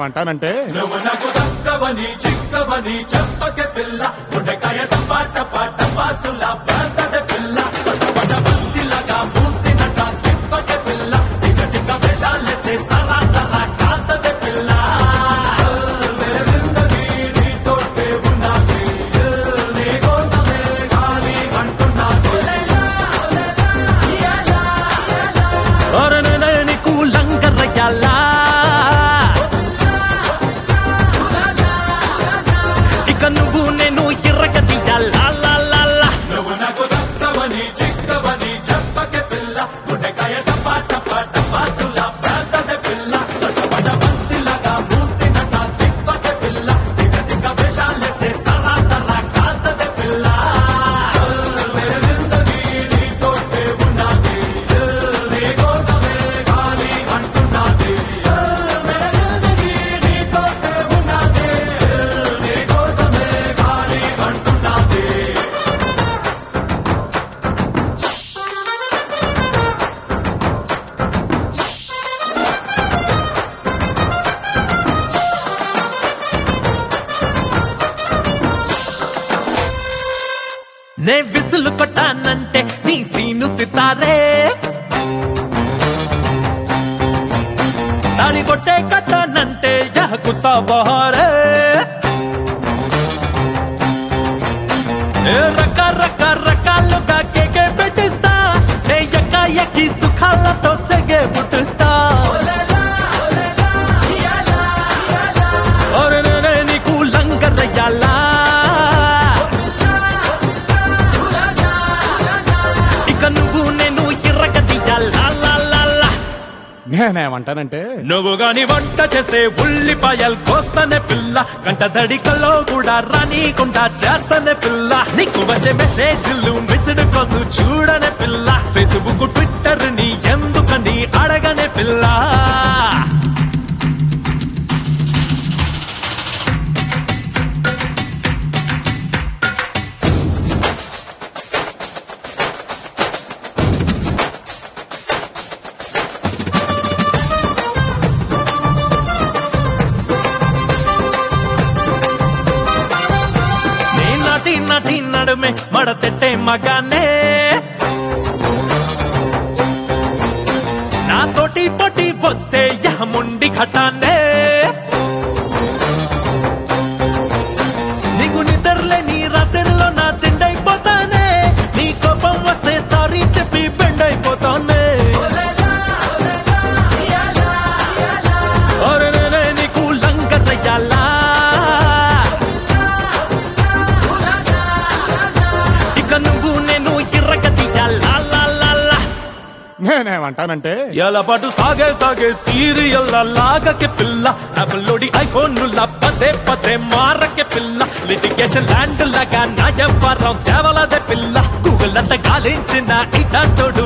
నేనేమంటానంటే నువ్వు నాకు దక్కవని చిక్కవని చెప్పకే పిల్ల గుండెకాయ టపా టపా టపాసులా ప్రాంతద పిల్ల సొట్టపట బంతిలాగా మూర్తినట తిప్పకే పిల్ల టిక టిక వేషాలేస్తే సరా సరా కాంతద పిల్ల మేరే జిందగీ నీతోటే ఉన్నది నీ కోసమే ఖాళీ అంటున్నది ఒరననే నీకు లంగరయ్యాలా ఇక నువ్వు నేను ఎర్రగదీయాలా లా లా లా నువ్వు నాకు దక్కవని చిక్కవని చెప్పకే పిల్ల గుండెకాయ టపా టపా టపాసులా ప్రాంతద పిల్ల సొట్టపట బంతిలాగా మూర్తినట తిప్పకే పిల్ల టిక టిక వేషాలేస్తే సరా సరా కాంతద పిల్ల మేరే జిందగీ నీతోటే ఉన్నది నీ కోసమే ఖాళీ అంటున్నది మేరే జిందగీ నీతోటే ఉన్నది నీ కోసమే ఖాళీ అంటున్నది నే విసులు కొట్టానంటే నీ సీను సితారే తాళి కొట్టే కట్టానంటే యహ కుస్తా బహారే ఏ రక రక రకాలుగా కేకే పెట్టిస్తా నే ఎక్క ఎక్కి సుఖాలతో సెగే పుట్టిస్తా ఒరే నేనే నీకు లంగరయ్యాలా ఇక నువ్వు నేను ఎర్రగదీయాలా లా లా లా నేనేమంటానంటే నువ్వు గాని వంట చేస్తే ఉల్లిపాయలు కోస్తానే పిల్ల కంట దడికల్లో కూడా రానీకుండా చేస్తానే పిల్ల నీకు వచ్చే మెసేజ్లు మిస్డ్ కాల్స్ చూడనే పిల్ల ఫేస్బుక్ ట్విట్టర్ ని ఎందుకని అడగనే పిల్ల నీ నటి నటి నడుమే మడతెట్టే మగానే నాతోటి పొటి పొత్తే యహముండి ఘటానే నీకు నిద్రలే నీ రాత్రిలో నా తిండైపోతానే నీ కోపం వస్తే సారీ చెప్పి బెండైపోతానే ఒరే నేనే నీకు లంగరయ్యాలా ఇక నువ్వు నేను ఎర్రగదీయాలా లా లా లా నేనేమంటానంటే ఎలపాటు సాగే సాగే సీరియల్ లాగకే పిల్ల యాపిల్లోడి ఐఫోన్ పదే పదే మారకే పిల్ల లిటిగేషన్ ల్యాండ్ లాగా నా వ్యాపారం తేవలదే పిల్ల గూగుల్ అంతా గాలించిన ఇటాటోడు